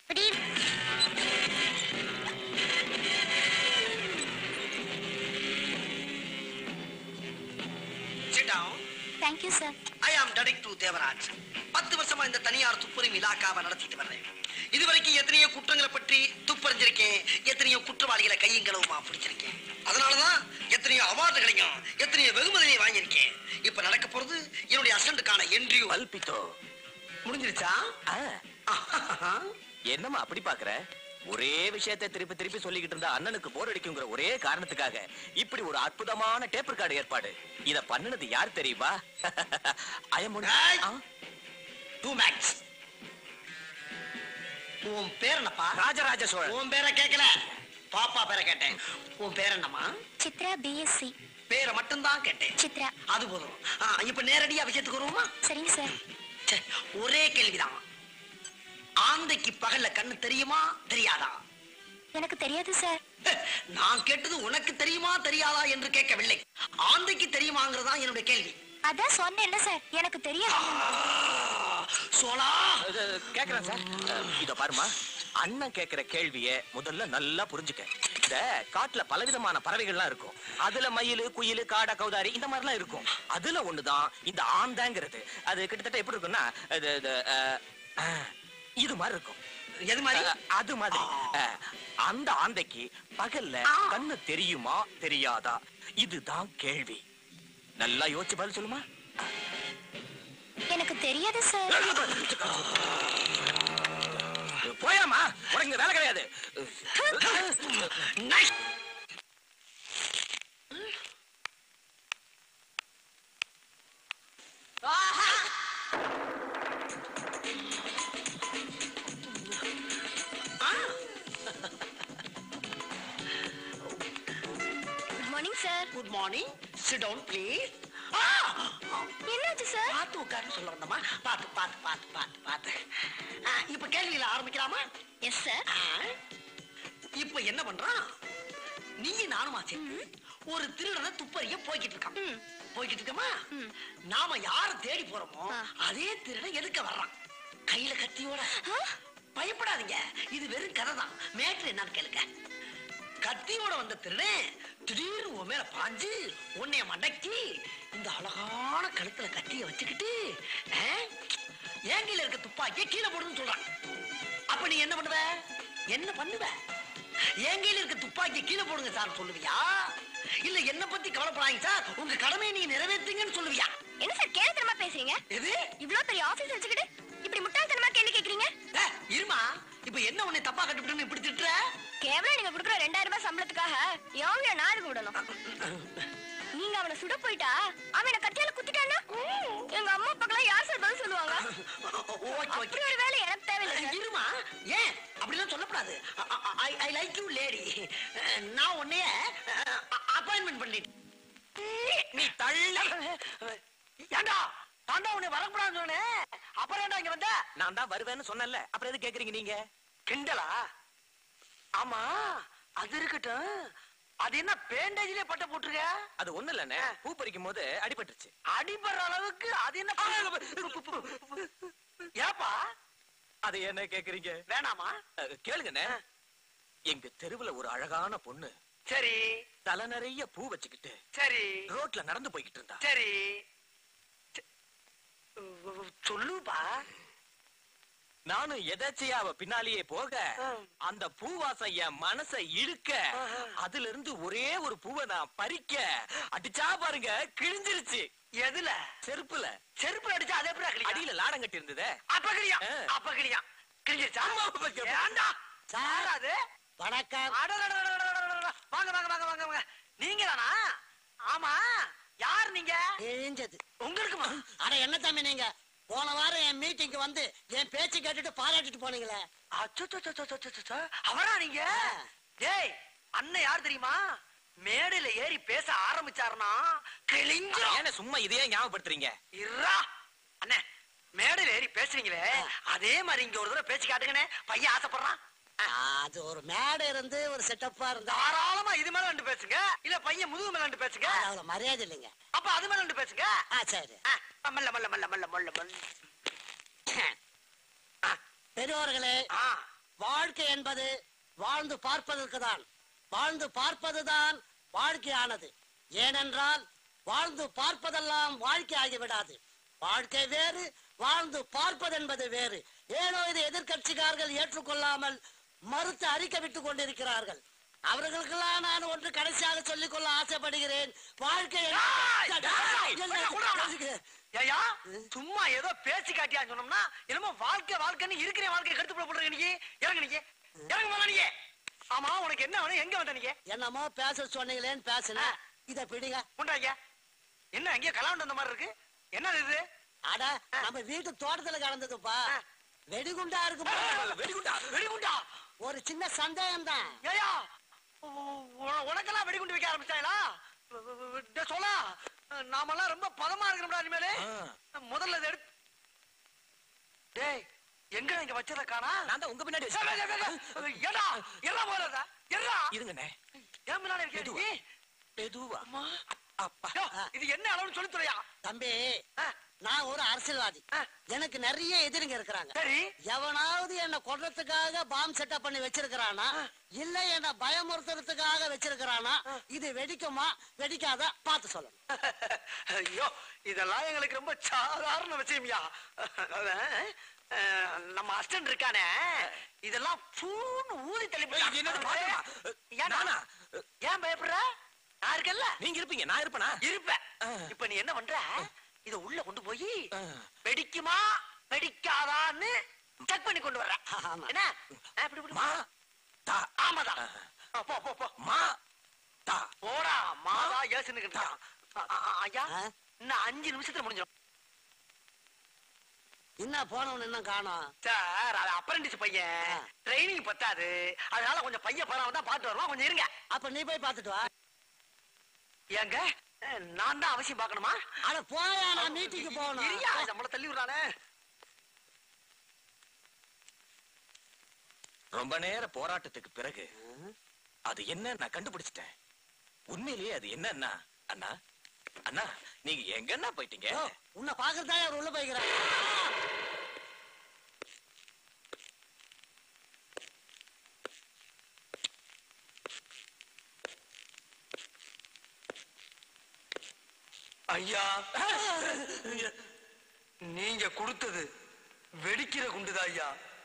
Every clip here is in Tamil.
Good evening. Sit down. Thank you, sir. I am Detective Devaraj பத்து வருஷமா இந்த தனியார் துப்புரிமை இலாக்காவை நடத்திட்டு வர்றேன் இதுவரைக்கும் எத்தனையோ குற்றங்களை பற்றி துப்பறிஞ்சிருக்கேன் எத்தனையோ குற்றவாளிகளை கையும் களவுமா பிடிச்சிருக்கேன் அதனாலதான் எத்தனையோ அவார்டுகளையும் எத்தனையோ வெகுமதிகளையும் வாங்கியிருக்கேன் இப்ப நடக்க போறது என்னுடைய அசண்டுக்கான என்ட்ரியூ பல்பித்தோ முடிஞ்சிருச்சா ஆ, என்னம்மா அப்படி பாக்குற ஒரே விஷயத்தை திருப்பி திருப்பி சொல்லிக்கிட்டு இருந்தா அண்ணனுக்கு போர் அடிக்குங்கிற ஒரே காரணத்துக்காக இப்படி ஒரு அற்புதமான டேப் ரெக்கார்டு ஏற்பாடு இத பண்ணுனது யார் தெரியுமா ஐயம் ஏய்! டூ மேக்ஸ் உன் பேர் என்னப்பா ராஜராஜ சோழன் உன் பேரை கேட்கல பாப்பா பேரை கேட்டேன் உன் பேர் என்னம்மா சித்ரா பிஎஸ்சி பேரை மட்டும்தான் கேட்டேன் சித்ரா அது போதும் ஆ, இப்ப நேரடியா விஷயத்துக்கு வருவோமா சரிங்க சார் ச்சே, ஒரே கேள்விதான் ஆந்தைக்கு பகல்ல கண்ணு தெரியுமா தெரியாதா எனக்கு தெரியாது சார் ஹே, நான் கேட்டது உனக்கு தெரியுமா தெரியாதா என்று கேட்கவில்லை ஆந்தைக்கு தெரியுமாங்கிறதா என்னுடைய கேள்வி அதான் சொன்னேன்ல சார் எனக்கு தெரியாது ஆ, சோலா இது, கேக்குறேன் சார் இத பாருமா அண்ணன் கேக்குற கேள்விய முதல்ல நல்லா புரிஞ்சுக்க இந்த காட்டுல பலவிதமான பறவைகள்லாம் இருக்கும் அதுல மயிலு குயிலு காடா கௌதாரி இந்த மாதிரிலாம் இருக்கும் அதுல ஒண்ணுதான் இந்த ஆந்தாங்கிறது அது கிட்டத்தட்ட எப்படி இருக்கும்னா இது, இது, அஹ், அஹ், இது மாதிரி இருக்கும் எது மாதிரி அஹ், அது மாதிரி அஹ், அந்த ஆந்தைக்கு பகல்ல ஆ. கண்ணு தெரியுமா தெரியாதா இதுதான் கேள்வி நல்லா யோசிச்சு பதில் சொல்லுமா எனக்கு தெரியாது சார் போயாமா உனக்கு இங்க வேலை கிடையாது nice good morning sir good morning sit down please என்னாச்சு சார் பார்த்து உட்கார்ந்து சொல்ல வந்தம்மா பார்த்து பார்த்து பார்த்து பார்த்து பார்த்து ஆ, இப்ப கேள்வியில ஆரம்பிக்கலாமா எஸ் சார் ஆ, இப்ப என்ன பண்றான் நீ நானுமா சேர்ந்து ஒரு திருடனை துப்பறிய போய்கிட்டு இருக்கான் ம். போய்கிட்டு இருக்கமா ம். நாம யார தேடி போறோமோ ஆ. அதே திருடன் எதுக்க வர்றான் கையில கத்தியோட பயப்படாதீங்க இது வெறும் கதை தான் மேட்ரு என்னன்னு கேளுங்க கத்தியோட வந்த திருடன் திடீர்னு உன் மேல பாஞ்சு உன்னைய மடக்கி இந்த அழகான கழுத்துல கத்திய வச்சுக்கிட்டு ஆ, என் கையில இருக்க துப்பாக்கிய கீழே போடுன்னு சொல்றான் அப்ப நீ என்ன பண்ணுவ என்ன பண்ணுவ என் கையில இருக்க துப்பாக்கி கீழே போடுங்க சார் சொல்லுவியா இல்ல என்ன பத்தி கவலைப்படாதீங்க சார் உங்க கடமையை நீங்க நிறைவேற்றுங்கன்னு சொல்லுவியா என்ன சார் கேள்வித்தனமா பேசுறீங்க எது இவ்ளோ பெரிய ஆபீஸ் வச்சுக்கிட்டு இப்படி முட்டாள்தனமா கேள்வி கேக்குறீங்க ஏ, இருமா இப்ப என்ன உன்னை தப்பா கட்டுப்பிட்டு இப்படி திட்டுற கேவலம் நீங்க கொடுக்குற ரெண்டாயிரம் ரூபாய் சம்பளத்துக்காக எவ்வளவு நான் எதுக்கு விடணும் நீங்க அவனை சுட போயிட்டா அவனை கத்தியால குத்திட்டான்னா எங்க அம்மா அப்பாக்கெல்லாம் யார் சார் பதில் சொல்லுவாங்க ஓகே ஓகே அப்படி ஒரு வேலை எனக்கு தேவையில்லை சார். இருமா ஏன் அப்படிலாம் சொல்லக்கூடாது I I like you lady நான் உன்னைய அப்பாயின்மெண்ட் பண்ணிட்டேன் நீ தள்ளி ஏண்டா நான் தான் உன்னை வரக்கூடாதுன்னு சொன்னேன் அப்புறம் ஏன்டா இங்க வந்த நான் தான் வருவேன்னு சொன்னேன்ல அப்புறம் எது கேக்குறீங்க நீங்க கிண்டலா ஆமா அது இருக்கட்டும் அது என்ன பேண்டேஜ்லயே பட்ட போட்டிருக்க அது ஒண்ணு இல்லண்ணே பூ பறிக்கும் போது அடிபட்டுருச்சு அடிபடுற அளவுக்கு அது என்ன ஏப்பா அது என்ன கேக்குறீங்க வேணாமா அஹ், கேளுங்கண்ணே எங்க தெருவுல ஒரு அழகான பொண்ணு சரி தலை நிறைய பூ வச்சுக்கிட்டு சரி ரோட்ல நடந்து போய்கிட்டு இருந்தா சரி ச- சொல்லுப்பா நானும் எதாச்சியா அவ பின்னாலேயே போக அந்த பூவாசம் என் மனச இழுக்க அதுல இருந்து ஒரே ஒரு பூவை நான் பறிக்க அடிச்சா பாருங்க கிழிஞ்சிருச்சு எதுல செருப்புல செருப்பு அடிச்சா அதே எப்படி அடியில அடியில லாடம் கட்டி இருந்ததே அப்ப கிளியா ஆ. அப்ப கிளியா கிழிஞ்சிருச்சா ஆமா, அப்ப கிழியா. ஏண்டா சார். அது வணக்கம் அடடடடடடடடடட. வாங்க வாங்க வாங்க வாங்க வாங்க நீங்க தானா ஆமா யார் நீங்க கிழிஞ்சது உங்களுக்குமா அட என்ன தம்பி நீங்க போன வாரம் என் மீட்டிங்க்கு வந்து என் பேச்சு கேட்டுட்டு பாராட்டிட்டு போனீங்களே அச்சச்சச்சச்சச்சச்ச. அவரா நீங்க டேய் அண்ணன் யார் தெரியுமா மேடையில ஏறி பேச ஆரம்பிச்சாருன்னா கிழிஞ்சிரும் ஏன்னா சும்மா இதையே ஞாபகப்படுத்துறீங்க இருடா அண்ணே மேடையில ஏறி பேசுறீங்களே அதே மாதிரி இங்க ஒரு தடவை பேச்சு காட்டுங்கண்ணே பையன் ஆசைப்படுறான் அது ஒரு மேடை இருந்து ஒரு செட்டப்பா இருந்தா தாராளமா இது மேல ரெண்டு பேசுங்க இல்ல பையன் முதுகு மேல ரெண்டு பேசுங்க அது அவ்வளவு மரியாதை இல்லைங்க அப்ப அது மேல ரெண்டு பேசுங்க ஆ சரி ஆ, மல்ல மல்ல மல்ல மல்ல மல்ல மல்ல பெரியவர்களே ஆ வாழ்க்கை என்பது வாழ்ந்து பார்ப்பதற்கு தான் வாழ்ந்து பார்ப்பதுதான் வாழ்க்கையானது ஏனென்றால் வாழ்ந்து பார்ப்பதெல்லாம் வாழ்க்கை ஆகிவிடாது வாழ்க்கை வேறு வாழ்ந்து பார்ப்பது என்பது வேறு ஏனோ இதை எதிர்க்கட்சிக்காரர்கள் ஏற்றுக்கொள்ளாமல் மறுத்து அறிக்கை விட்டுக் கொண்டிருக்கிறார்கள் அவர்களுக்கெல்லாம் நான் ஒன்று கடைசியாக சொல்லிக் கொள்ள ஆசைப்படுகிறேன் வாழ்க்கை டேய், டேய், என்ன- கொஞ்சம் கூட வேணாம். ஏய்யா, சும்மா ஏதோ பேசி காட்டியா சொன்னோம்னா என்னமோ வாழ்க்கை வாழ்க்கைன்னு இருக்கிற வாழ்க்கையை கெடுத்து போட போடுற நீ இறங்கு நீ இறங்கு போல நீ ஆமா உனக்கு என்ன வேணும் எங்க வந்த நீங்க என்னமோ பேச சொன்னீங்களேன்னு பேசுனேன் இத பிடிங்க உண்டாய்யா என்ன அங்கேயே கலாண்டு வந்த மாதிரி இருக்கு என்ன இது அட நம்ம வீட்டு தோட்டத்துல கிடந்ததுப்பா வெடிகுண்டா இருக்கு வெடிகுண்டா வெடிகுண்டா ஒரு சின்ன சந்தேகம் தான் ஏயா உனக்கெல்லாம் வெடிகுண்டு வைக்க ஆரம்பிச்சாங்களா டேய் சோலா நாமெல்லாம் ரொம்ப பதமா இருக்கணும்டா இனிமேலு முதல்ல இதை எடுத்து டேய் எங்க இங்க வச்சத காணா நான் தான் உங்க பின்னாடி ஏய், ஏய், ஏய், வச்சிருக்கேன். ஏய், ஏடா எல்லாம் போறதா எறா இருங்கண்ணே ஏன் முன்னாடி இருக்கே மெதுவா. நீ? மெதுவா அம்மா. அப்பா யோ, இது என்ன அளவுன்னு சொல்லி துறையா தம்பி நான் ஒரு அரசியல்வாதி ஆ. எனக்கு நிறைய எதிரிங்க இருக்கிறாங்க சரி எவனாவது என்ன கொல்றதுக்காக பாம் செட்டப் பண்ணி வச்சிருக்கிறானா இல்ல என்ன பயமுறுத்துறதுக்காக வச்சிருக்கிறானா இது வெடிக்குமா வெடிக்காதா பார்த்து சொல்லணும் ஐயோ இதெல்லாம் எங்களுக்கு ரொம்ப சாதாரண விஷயம்யா அவன், அஹ், நம்ம அஸ்டன்ட் இருக்கானே இதெல்லாம் பூன்னு ஊதி தள்ளி ஏய், இது என்னது பாத்துமா? ஏன்டா? நானா? ஏன் பயப்படுற நான் இருக்கல்ல நீங்க இருப்பீங்க நான் இருப்பேனா இருப்ப ஆ. இப்ப நீ என்ன பண்ற இத உள்ள கொண்டு போய் ஆ. வெடிக்குமா வெடிக்காதான்னு செக் பண்ணி கொண்டு வர்ற ஆமா. என்ன ஆ, இப்படி, இப்படி. மா தா ஆமாதான் ஆ, போ போ போ மா தா போடா மாதா ஏசுன்னு இருக்கான். ஆ, ஆ, ஆ, ஐயா ஆ? இன்னும் அஞ்சு நிமிஷத்துல முடிஞ்சிடும் என்ன போனவன் இன்னும் காணோம் சார் அது அப்ரண்டிஸ் பையன் ஆ. ட்ரைனிங் பத்தாது அதனால கொஞ்சம் பையன் பராம தான் பாத்து வருவான் கொஞ்சம் இருங்க அப்ப நீ போய் பார்த்துட்டு வா ஏங்க அஹ், நான் தான் அவசியம் பார்க்கணுமா அட போயா நான் மீட்டிங்கு இரியா, போகணும் நம்மள தள்ளி விடுறானே ரொம்ப நேர போராட்டத்துக்கு பிறகு அது என்ன நான் கண்டுபிடிச்சிட்டேன் உண்மையிலேயே அது என்னன்னா அண்ணா அண்ணா நீங்க எங்கன்னா போயிட்டீங்க யோ, உன்னை பாக்குறதா அவர் உள்ள போய்க்கிறேன் ஐயா நீங்க கொடுத்தது வெடிக்கிற குண்டுதா ஐயா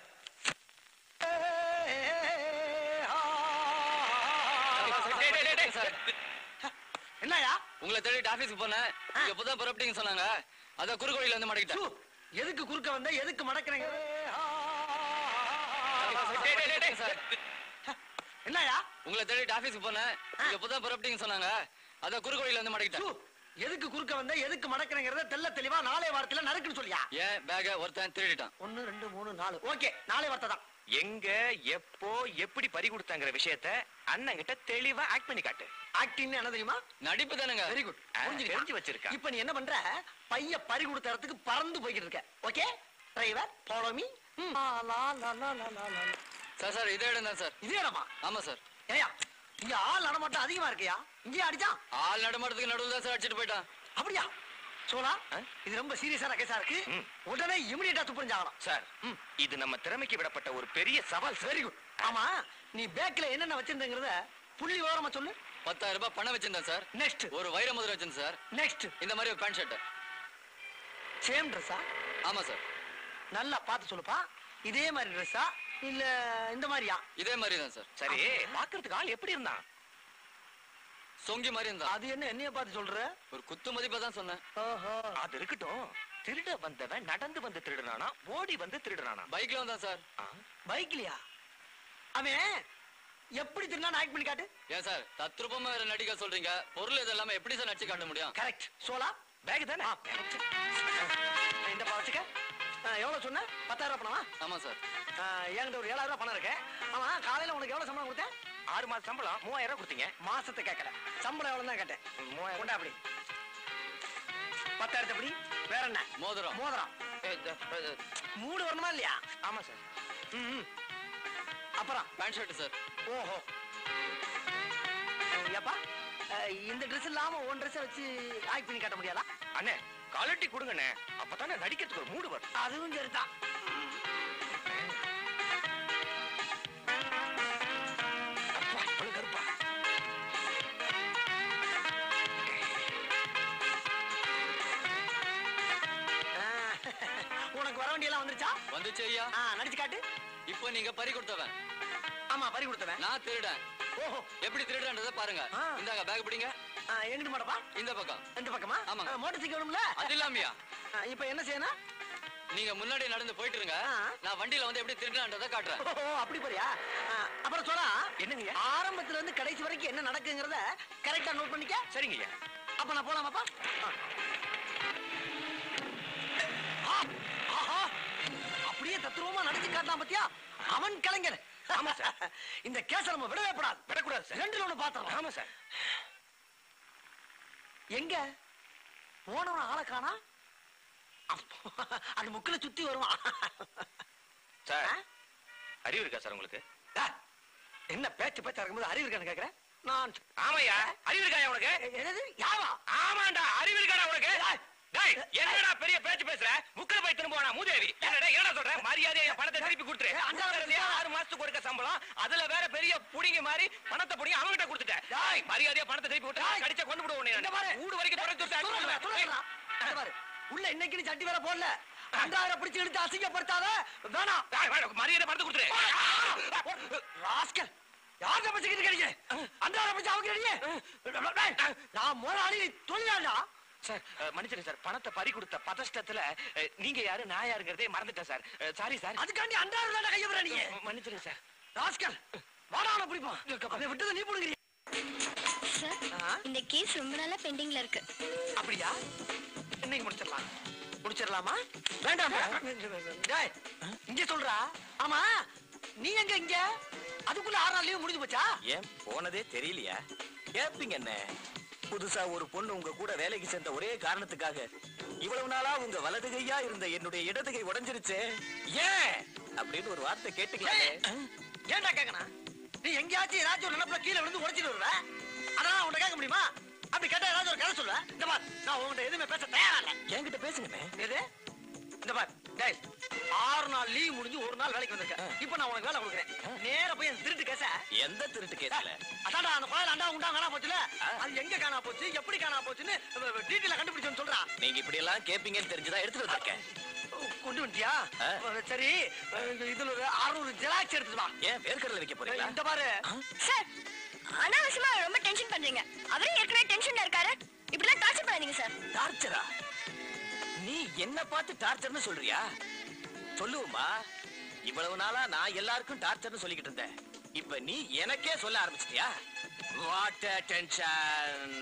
என்னயா உங்களை தேடிட்டு ஆபீஸ்க்கு போனேன் நீங்க இப்பதான் புறப்பட்டீங்க சொன்னாங்க அதான் குறுக்கோடியில வந்து மாட்டிக்கிட்டேன் எதுக்கு குறுக்க வந்த எதுக்கு மடக்குறீங்க சார், என்னயா உங்களை தேடிட்டு ஆபீஸ்க்கு போனேன் நீங்க இப்பதான் புறப்பட்டீங்க சொன்னாங்க அதான் குறுக்கோடியில வந்து மாட்டிக்கிட்டேன் எதுக்கு குறுக்க வந்த எதுக்கு மடக்குறீங்கிறத தெள்ள தெளிவா நாளை வாரத்துல நறுக்குன்னு சொல்லியா ஏன் பேக ஒருத்தன் திருடிட்டான் ஒன்னு ரெண்டு மூணு நாலு ஓகே நாளை வார்த்தை தான் எங்க எப்போ எப்படி பறி கொடுத்தாங்கிற விஷயத்த அண்ணன் கிட்ட தெளிவா ஆக்ட் பண்ணி காட்டு ஆக்டிங் என்ன தெரியுமா நடிப்பு தானுங்க வெரி குட் ஆ, தெரிஞ்சு வச்சிருக்கா. இப்போ நீ என்ன பண்ற பைய பறி கொடுத்த இடத்துக்கு பறந்து போய்கிட்டு இருக்க okay driver follow me sir sir இதே இடம் தான் சார் இதே இடமா ஆமா சார் ஏயா இங்க ஆள் நடமாட்டம் அதிகமா இருக்கியா இங்கேயே அடிச்சான் ஆள் நடமாட்டத்துக்கு நடுவில் தான் சார் அடிச்சிட்டு போயிட்டான் அப்படியா சோனா ஆ? இது ரொம்ப சீரியஸான கேஸா இருக்கு ம். உடனே இமிடியேட்டா துப்புரிஞ்சாகணும் சார் இது நம்ம திறமைக்கு விடப்பட்ட ஒரு பெரிய சவால் வெரி குட் ஆமா நீ பேக்ல என்னென்ன வச்சிருந்தங்கிறத புள்ளி விவரமா சொல்லு பத்தாயிரம் ரூபாய் பணம் வச்சிருந்தேன் சார் நெக்ஸ்ட் ஒரு வைர முதல் வச்சிருந்தேன் சார் நெக்ஸ்ட் இந்த மாதிரி ஒரு பேண்ட் ஷர்ட் சேம் ட்ரெஸ்ஸா ஆமா சார் நல்லா பார்த்து சொல்லுப்பா இதே மாதிரி ட்ரெஸ்ஸா இல்ல இந்த மாதிரியா இதே மாதிரி தான் சார் சரி பாக்குறதுக்கு ஆள் எப்படி இருந்தான் சொங்கி மாதிரி இருந்தான் அது என்ன என்னைய பார்த்து சொல்ற ஒரு குத்து மதிப்பா தான் சொன்னேன் ஓஹோ அது இருக்கட்டும் திருட வந்தவன் நடந்து வந்து திருடுனானா ஓடி வந்து திருடுனானா பைக்ல வந்தான் சார் ஆ? பைக்லயா அவன் எப்படி திருநான் ஆக்ட் பண்ணி காட்டு ஏன் சார் தத்ரூபமா வேற நடிக்க சொல்றீங்க பொருள் இது எல்லாமே எப்படி சார் நடிச்சு காட்ட முடியும் கரெக்ட் சோலா பேக் தானே இந்த பா வச்சுக்க ஆ, எவ்வளவு சொன்ன பத்தாயிரம் ரூபாய் பணமா ஆமா சார் ஆ, என்கிட்ட ஒரு ஏழாயிரம் ரூபாய் பணம் இருக்கு ஆமா காலையில உனக்கு எவ்வளவு சம்பளம் கொடுத்தேன் ஆறு மாசம் சம்பளம் மூவாயிரம் ரூபாய் கொடுத்தீங்க மாசத்தை கேட்கல சம்பளம் எவ்வளவு தான் கேட்டேன் மூவாயிரம் கொண்டா அப்படி பத்தாயிரத்து அப்படி வேற என்ன மோதிரம் மோதிரம் ஏ, இது, இது, மூடு வரணுமா இல்லையா ஆமா சார் ம், ம். அப்புறம் பேண்ட் ஷர்ட் சார் ஓஹோ ஏப்பா அஹ், இந்த ட்ரெஸ் இல்லாம உன் ட்ரெஸ் வச்சு ஆக்ட் பண்ணி காட்ட முடியாதா அண்ணே காலட்டி கொடுங்கண்ணே அப்பதானே நடிக்கிறதுக்கு ஒரு மூடு வரும் அதுவும் சரிதான் வந்துச்சு ஐயா ஆ, நடிச்சு காட்டு இப்போ நீங்க பறி கொடுத்தவன் ஆமா பறி கொடுத்தவன் நான் திருடன் ஓஹோ எப்படி திருடன்றத பாருங்க ஆ. இந்தாங்க பேக் பிடிங்க ஆ, எங்கிட்டு மாட்டப்பா இந்த பக்கம் ரெண்டு பக்கமா ஆமாங்க. ஆ, மோட்டர் சைக்கிள் வேணும்ல அது இல்லாமையா ஆ, இப்ப என்ன செய்யணும் நீங்க முன்னாடி நடந்து போயிட்டு இருங்க ஆ. நான் வண்டியில வந்து எப்படி திருடன்றத காட்டுறேன் ஓஹோ, அப்படி போறியா ஆ, அப்புறம் சொல்ல என்னங்க ஆரம்பத்துல இருந்து கடைசி வரைக்கும் என்ன நடக்குங்கிறத கரெக்டா நோட் பண்ணிக்க சரிங்க அப்ப நான் போலாமாப்பா ஆ. ஆ, ஆஹா, அப்படியே தத்துருவமா நடிச்சு காட்டான் பாத்தியா அவன் கலைஞர் ஆமா சார் இந்த கேஸ நம்ம விடவே கூடாது விடக்கூடாது சார் ரெண்டுல ஒண்ணு பாத்திரம் ஆமா சார் எங்க போனவன் ஆளை காணா அப்போ, அது முக்கில சுத்தி வருவான் சார் ஆ? அறிவு இருக்கா சார் உங்களுக்கு ஆ, என்ன பேச்சு பேச்சா இருக்கும்போது அறிவு இருக்கான்னு கேக்குறேன் நான் ஆமாய்யா அறிவு இருக்கா உனக்கு எ- என்னது யாவா ஆமாண்டா அறிவு இருக்காடா உனக்கு டேய் என்னடா பெரிய பேச்சு பேசுற முக்கல போய் திரும்ப போனா மூதேவி என்னடா என்னடா சொல்ற மரியாதையா என் பணத்தை திருப்பி கொடுத்துரு அஞ்சாவது ஆறு மாசத்துக்கு ஒருக்க சம்பளம் அதுல வேற பெரிய புடிங்க மாதிரி பணத்தை புடிங்க அவன்கிட்ட கொடுத்துட்டேன் டேய் மரியாதையா பணத்தை திருப்பி கொடுத்து கடிச்ச கொண்டு விடுவோம் இந்த பாரு. வீடு வரைக்கும் தொடர்ந்து சொல்லுடா, சொல்லுடா. இந்த பாரு, உள்ள இன்னைக்கு நீ சட்டி வேற போடல அன்றாயிரம் பிடிச்சு எடுத்து அசிங்கப்படுத்தாத வேணாம் மரியாதை பணத்தை கொடுத்துரு ராஸ்கல் யார்கிட்ட பேசிக்கிட்டு கிடைக்க அன்றாயிரம் பிடிச்சு அவங்க கிடைக்க நான் முதலாளி தொழிலாளா சார் அஹ், மன்னிச்சிடுங்க சார் பணத்தை பறி கொடுத்த பதஷ்டத்துல அஹ், நீங்க யாரு நான் யாருங்கிறதே மறந்துட்டேன் சார் சாரி சார் அதுக்காண்டி அன்றாயிரம் தானே கைய விடுற நீ மன்னிச்சிடுங்க சார் ராஸ்கல் வாடான பிடிப்பான் அதை விட்டதை நீ பிடுங்குறீ சார் ஆ? இந்த கேஸ் ரொம்ப நாளா பெண்டிங்ல இருக்கு அப்படியா இன்னைக்கு முடிச்சிடலாம் முடிச்சிடலாமா வேண்டாம் டேய், இங்க சொல்றா ஆமா நீ எங்க இங்க அதுக்குள்ள ஆறு நாள் லீவு முடிஞ்சு போச்சா ஏன் போனதே தெரியலையா கேப்பீங்க என்ன புதுசா ஒரு பொண்ணு உங்க கூட வேலைக்கு சேர்ந்த ஒரே காரணத்துக்காக இவ்வளவு நாளா உங்க வலது கையா இருந்த என்னுடைய இடது கை உடைஞ்சிருச்சே ஏன் அப்படின்னு ஒரு வார்த்தை கேட்டுக்கலாமே ஏன்டா கேக்கணும் நீ எங்கேயாச்சும் ஏதாச்சும் ஒரு நினைப்புல கீழே விழுந்து உடைச்சிட்டு வருவ அதான் உன்னை கேட்க முடியுமா அப்படி கேட்டா ஏதாச்சும் ஒரு கதை சொல்லுவ இந்த பார் நான் உன்கிட்ட எதுவுமே பேச தயாரா இல்ல என்கிட்ட பேசுங்கண்ணே எது இந்த பார் டேய் ஆறு நாள் லீவ் முடிஞ்சு ஒரு நாள் வேலைக்கு வந்திருக்கேன் இப்போ நான் உனக்கு வேலை கொடுக்குறேன் நேரா போய் என் திருட்டு கேச எந்த திருட்டு கேட்கல அதான்டா அந்த கோயில் அண்டா உண்டா காணா போச்சுல அது எங்க காணா போச்சு எப்படி காணா போச்சுன்னு டீட்டெயில கண்டுபிடிச்சோன்னு சொல்றா நீங்க இப்படி எல்லாம் கேப்பீங்கன்னு தெரிஞ்சுதான் எடுத்துட்டு வந்திருக்கேன் கொண்டு வந்துட்டியா ஆ. சரி இதுல ஒரு அறுநூறு ஜெராக்ஸ் எடுத்துட்டு வா ஏன் வேர்க்கடலை வைக்க போறீங்களா இந்த பாரு சார் அனாவசியமா ரொம்ப டென்ஷன் பண்றீங்க அவரே ஏற்கனவே டென்ஷன்ல இருக்காரு இப்படிலாம் டார்ச்சர் பண்ணாதீங்க சார் டார்ச்சரா நீ என்ன பார்த்து டார்ச்சர்னு சொல்றியா சொல்லுவோமா இவ்வளவு நாளா நான் எல்லாருக்கும் டார்ச்சர்னு சொல்லிக்கிட்டு இருந்தேன் இப்ப நீ எனக்கே சொல்ல ஆரம்பிச்சிட்டியா வாட் டென்ஷன்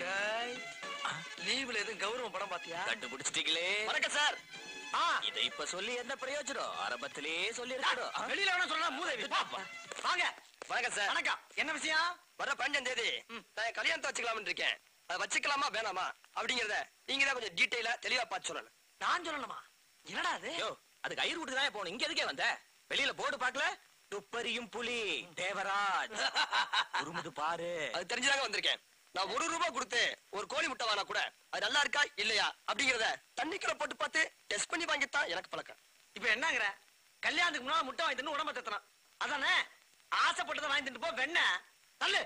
லீவ்ல எதுவும் கௌரவம் படம் பாத்தியா கண்டுபிடிச்சிட்டீங்களே வணக்கம் சார் ஆ இதை இப்ப சொல்லி என்ன பிரயோஜனம் ஆரம்பத்திலே சொல்லி இருக்கணும் வெளியில வேணா சொல்லலாம் மூதேவி பாப்பா வாங்க வணக்கம் சார் வணக்கம் என்ன விஷயம் வர பதினஞ்சாம் தேதி நான் என் கல்யாணத்தை வச்சுக்கலாம்னு இருக்கேன் அதை வச்சுக்கலாமா வேணாமா அப்படிங்கறத நீங்க தான் கொஞ்சம் டீட்டெயிலா தெளிவா பார்த்து சொல்லணும் நான் சொல்லணுமா என்னடா அது யோ அதுக்கு ஐயர் விட்டு தான் போகணும் இங்க எதுக்கே வந்த வெளியில போர்டு பார்க்கல துப்பறியும் புலி தேவராஜ் உருமுது பாரு அது தெரிஞ்சுதாங்க வந்திருக்கேன் நான் ஒரு ரூபாய் கொடுத்து ஒரு கோழி முட்டை வாங்கினா கூட அது நல்லா இருக்கா இல்லையா அப்படிங்கறத தண்ணிக்குள்ள போட்டு பார்த்து டெஸ்ட் பண்ணி வாங்கித்தான் எனக்கு பழக்கம் இப்ப என்னங்கிற கல்யாணத்துக்கு முன்னால முட்டை வாங்கி தின்னு உடம்ப தத்தணும் அதானே ஆசைப்பட்டதை வாங்கி தின்னு போ வெண்ண தள்ளு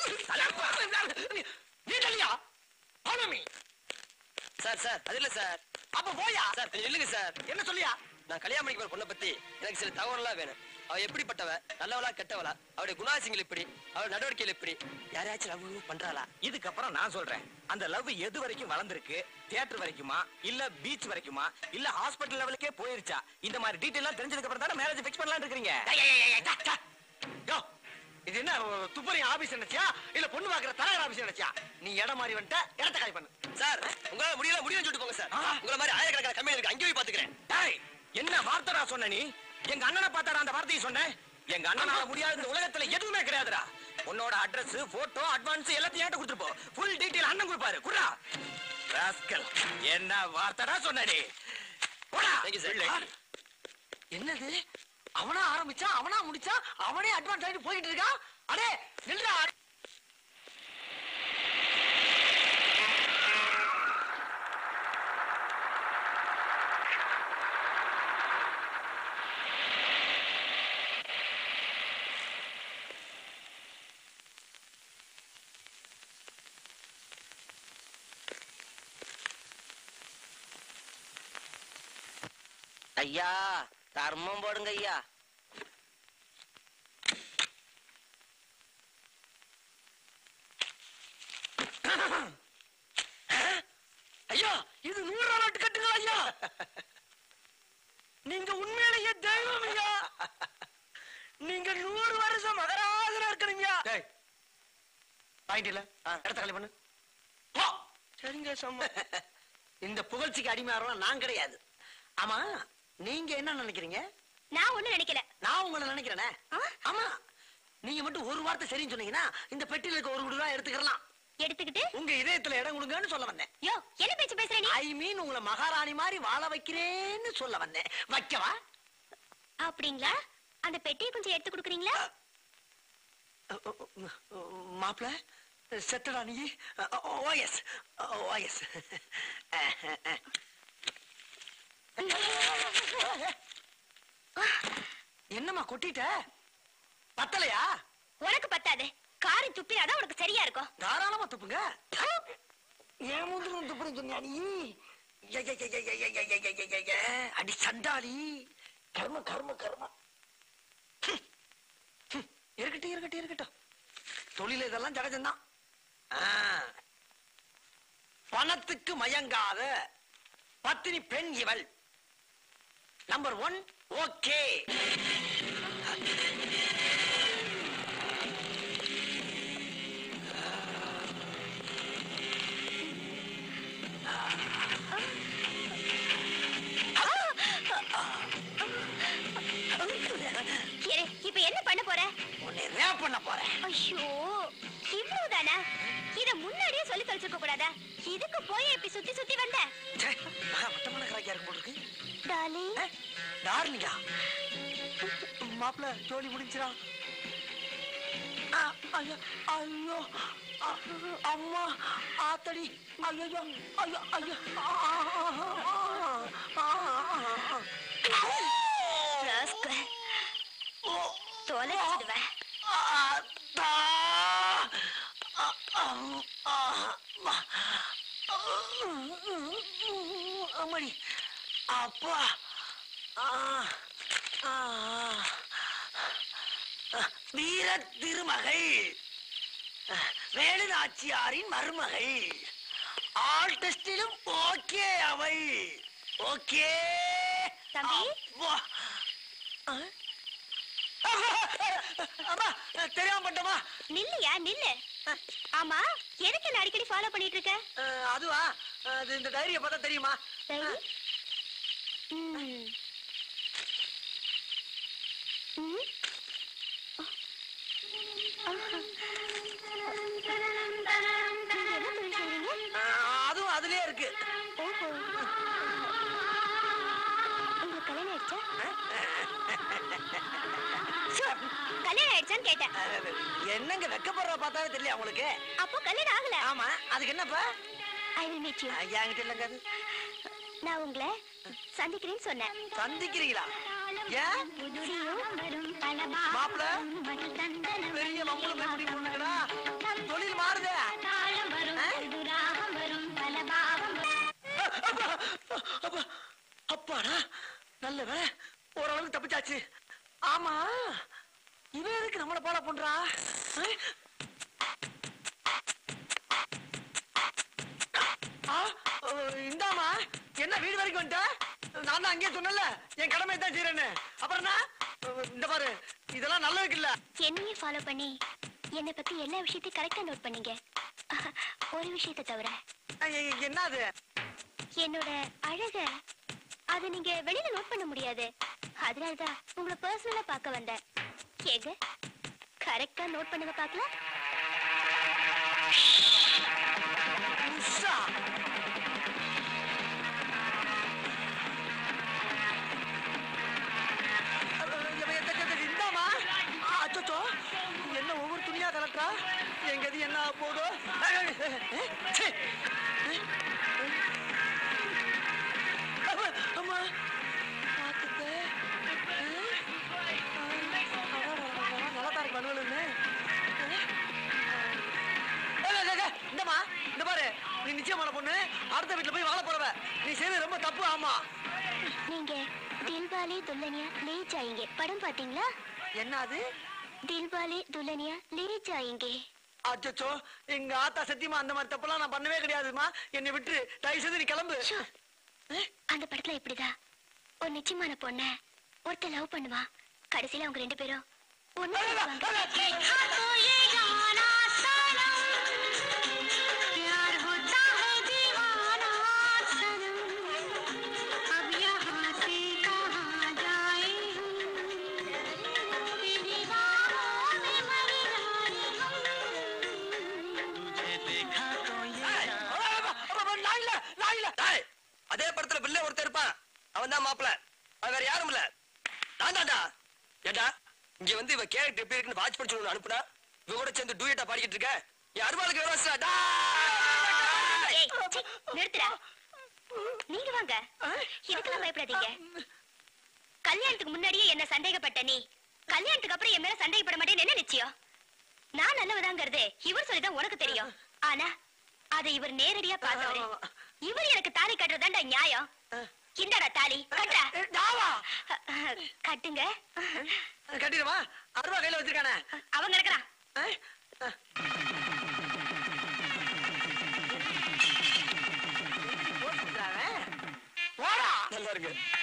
நீ தள்ளியா பணமி சார் சார் அது இல்ல சார் அப்ப போயா சார் கொஞ்சம் இல்லைங்க சார் என்ன சொல்லியா நான் கல்யாணம் பண்ணிக்க போற பொண்ணை பத்தி எனக்கு சில தகவலாம் வேணும் அவ எப்படிப்பட்டவ நல்லவளா கெட்டவளா அவருடைய குணாசிங்கள் எப்படி அவருடைய நடவடிக்கைகள் எப்படி யாரையாச்சும் லவ் பண்றாளா இதுக்கப்புறம் நான் சொல்றேன் அந்த லவ் எது வரைக்கும் வளர்ந்திருக்கு தியேட்டர் வரைக்குமா இல்ல பீச் வரைக்குமா இல்ல ஹாஸ்பிடல் லெவலுக்கே போயிருச்சா இந்த மாதிரி டீடைல் தெரிஞ்சதுக்கு அப்புறம் தானே மேரேஜ் ஃபிக்ஸ் பண்ணலாம்னு இருக்கீங்க யோ, இது என்ன துப்பறி ஆபீஸ் நினைச்சியா இல்ல பொண்ணு பாக்குற தலைவர் ஆபீஸ் நினைச்சியா நீ இடம் மாறி வந்துட்ட இடத்த காலி பண்ணு சார் உங்களால முடியல முடியும்னு சொல்லிட்டு போங்க சார் ஆ. உங்களை மாதிரி ஆயிரக்கணக்கான கம்பெனி இருக்கு அங்கேயும் போய் பாத்துக்கிறேன் டேய் என்ன வார்த்தைடா சொன்ன நீ எங்க அண்ணனை பார்த்தாடா அந்த வார்த்தையை சொன்னேன் எங்க அண்ணனால முடியாத இந்த உலகத்துல எதுவுமே கிடையாதுடா உன்னோட அட்ரஸ் போட்டோ அட்வான்ஸ் எல்லாத்தையும் என்கிட்ட கொடுத்துட்டு போ ஃபுல் டீடைல் அண்ணன் கொடுப்பாரு குடுறா ராஸ்கல் என்ன வார்த்தைடா சொன்ன நீ போடா Thank you, sir. பிள்ளை. என்னது அவனா ஆரம்பிச்சா அவனா முடிச்சா அவனே அட்வான்ஸ் ஆகிட்டு போயிட்டு இருக்கான் அடே நில்றா ஐயா தர்மம் போடுங்க ஐயா ஐயா இது நூறு நாட்டு கட்டுங்களா ஐயா நீங்க உண்மையிலேயே தெய்வம் ஐயா நீங்க நூறு வருஷம் மகராஜனா இருக்கணுங்கய்யா பாயிண்ட் இல்ல இடத்த காலி பண்ணு போ. சரிங்க சம்மா இந்த புகழ்ச்சிக்கு அடிமையாரம் நான் கிடையாது ஆமா நீங்க என்ன நினைக்கிறீங்க நான் ஒண்ணும் நினைக்கல நான் உங்களை நினைக்கிறேனே ஆ? ஆமா நீங்க மட்டும் ஒரு வார்த்தை சரின்னு சொன்னீங்கன்னா இந்த பெட்டியில இருக்க ஒரு ரூபா எடுத்துக்கலாம் எடுத்துக்கிட்டு உங்க இதயத்துல இடம் கொடுங்கன்னு சொல்ல வந்தேன் யோ என்ன பேச்சு பேசுற நீ ஐ மீன் உங்களை மகாராணி மாதிரி வாழ வைக்கிறேன்னு சொல்ல வந்தேன் வைக்கவா அப்படிங்களா அந்த பெட்டியை கொஞ்சம் எடுத்து கொடுக்குறீங்களா மாப்பிள செத்தடா நீ ஓஎஸ் ஓஎஸ் என்னம்மா கொட்டிட்ட பத்தலையா உனக்கு பத்தாது காரி துப்பினாதான் உனக்கு சரியா இருக்கும் தாராளமா துப்புங்க ஏன் முந்திரம் துப்புன்னு சொன்னியா நீ ஏ, ஏ, ஏ, ஏ, ஏ, ஏ, ஏ, ஏ, ஏ, ஏ, ஏ, அடி சண்டாளி கர்ம கர்ம கர்ம ஹம், ஹம், இருக்கட்டும் இருக்கட்டும் இருக்கட்டும் தொழில இதெல்லாம் ஜகஜம்தான் ஆ. பணத்துக்கு மயங்காத பத்தினி பெண் இவள் நம்பர் ஒன் ஓகே இரு, இப்ப என்ன பண்ண போற உன்னை ரேப் பண்ண போறேன் ஐயோ இவ்வளவுதானா இத முன்னாடியே சொல்லி தொலைச்சிருக்க கூடாதா இதுக்கு போய் இப்படி சுத்தி சுத்தி வந்த ச்சே, மகா மட்டமான கராக்கியா இருக்கும் போல இருக்கு டார்லிங் ஏ, டார்லிங்கா மாப்பிள ஜோலி முடிஞ்சிரா ஐயோ ஐயோ அ, அம்மா ஆத்தடி ஐயோ ஐயோ ஐயோ ஆ, ஆ, ஆ, ஆ. ராஸ்கல் தொலைச்சிடுவேன் ஆத்தா. அ, அம், ஆ, அம்மா. அம்மாடி அப்பா ஆ, ஆ. வீர திருமகள் வேலு நாச்சியாரின் மருமகள் ஆல் டெஸ்டிலும் ஓகே அவள் ஓகே தம்பி? அப்பா. ஆ? அம்மா தெரியாம பண்ணிட்டோமா நில்லையா நில்லு ஆமா எதுக்கு என்ன அடிக்கடி ஃபாலோ பண்ணிட்டு இருக்க அஹ், அதுவா அது இந்த டைரியை பார்த்தா தெரியுமா சரி ம். ம். ஆஹா. நீங்க என்ன தொழில் செய்றீங்க? அஹ், அதுவும் அதுலயே இருக்கு ஓஹோ. உங்களுக்கு கல்யாணம் ஆயிடுச்சா? சோ, கல்யாணம் ஆயிடுச்சான்னு கேட்டேன் அஹ், என்னங்க வெக்கப்படுற பார்த்தாவே தெரியல உங்களுக்கு அப்போ கல்யாணம் ஆகல ஆமா அதுக்கு என்னப்பா I will meet you uh, என்கிட்ட இல்லைங்க அது நான் உங்களை சந்திக்கிறேன்னு சொன்னேன் சந்திக்கிறீங்களா ஏன் மாப்பிள பெரிய மம்பளம் எப்படி பொண்ணுங்கடா தொழில் மாறுதே அப்பா, அப்பா, அப்பாடா நல்ல வேலை ஓரளவுக்கு தப்பிச்சாச்சு ஆமா இவன் எதுக்கு நம்மள போல பண்றா அஹ்? ஆ, அஹ், இந்தாம்மா என்ன வீடு வரைக்கும் வந்துட்ட நான் தான் அங்கேயே சொன்னல என் கடமை தான் செய்யறேன்னு அப்புறம் என்ன அஹ், இந்த பாரு இதெல்லாம் நல்லதுக்கு இல்ல என்னையே ஃபாலோ பண்ணி என்னை பத்தி எல்லா விஷயத்தையும் கரெக்டா நோட் பண்ணீங்க ஒரு விஷயத்தை தவிர அஹ், எ- என்ன அது என்னோட அழக அதை நீங்க வெளியில நோட் பண்ண முடியாது அதனாலதான் உங்களை பர்சனலா பார்க்க வந்தேன் ஏங்க கரெக்டா நோட் பண்ணுங்க பார்க்கலாம் உஷா அஹ், இவன் எத்த கத்து இந்தாம்மா அச்சோ என்ன ஒவ்வொரு துணியா கலட்டா எங்க இது என்ன ஆகப் போதோ அஹ், அஹ், அஹ், ச்சே. அஹ், அம்மா பாத்துக்க நல்லா தான் இருக்கு மனுவலுன்னு இந்தமா இந்த பாரு நீ நிச்சயமான பொண்ணு அடுத்த வீட்டுல போய் வாழ போறவ நீ செய்யறது ரொம்ப தப்பு ஆமா நீங்க தில்வாலே துல்லனியா லே ஜாயேங்கே படம் பாத்தீங்களா என்ன அது தில்வாலே துல்லனியா லே ஜாயேங்கே அச்சோ எங்க ஆத்தா சத்தியமா அந்த மாதிரி தப்பெல்லாம் நான் பண்ணவே கிடையாதுமா என்னை விட்டு தயவு செய்து நீ கிளம்பு ஷோ. அந்த படத்துல இப்படிதான் ஒரு நிச்சயமான பொண்ண ஒருத்தர் லவ் பண்ணுவா கடைசியில அவங்க ரெண்டு பேரும் ஒண்ணு சேருவாங்க. டேய், அதே படத்துல பிள்ளை ஒருத்தன் இருப்பான் அவன் தான் மாப்பிள அவன் வேற யாரும் இல்ல நான் தான்டா ஏண்டா இங்க வந்து இவ கேரக்டர் எப்படி இருக்குன்னு வாட்ச் பண்ணி சொல்லணும் அனுப்புனா இவ கூட சேர்ந்து டூயட்டா பாடிக்கிட்டு இருக்க என் அருவாளுக்கு விரோசா ஏய், சீ, நிறுத்துடா நீங்க வாங்க இதுக்கெல்லாம் பயப்படாதீங்க கல்யாணத்துக்கு முன்னாடியே என்ன சந்தேகப்பட்ட நீ கல்யாணத்துக்கு அப்புறம் என் மேல சந்தேகப்பட மாட்டேன்னு என்ன நிச்சயம் நான் நல்லவதாங்கிறது இவர் சொல்லிதான் உனக்கு தெரியும் ஆனா அதை இவர் நேரடியா பார்த்தவரு இவர் எனக்கு தாலி கட்டுறதாண்டா நியாயம் இந்தாடா தாலி கட்டுறா தாவா கட்டுங்க கட்டிடுவா அருவா கையில வச்சிருக்கானே அவங்க இருக்கிறான் ஏய், அஹ். போடுறானே. போடா நல்லா இருக்கு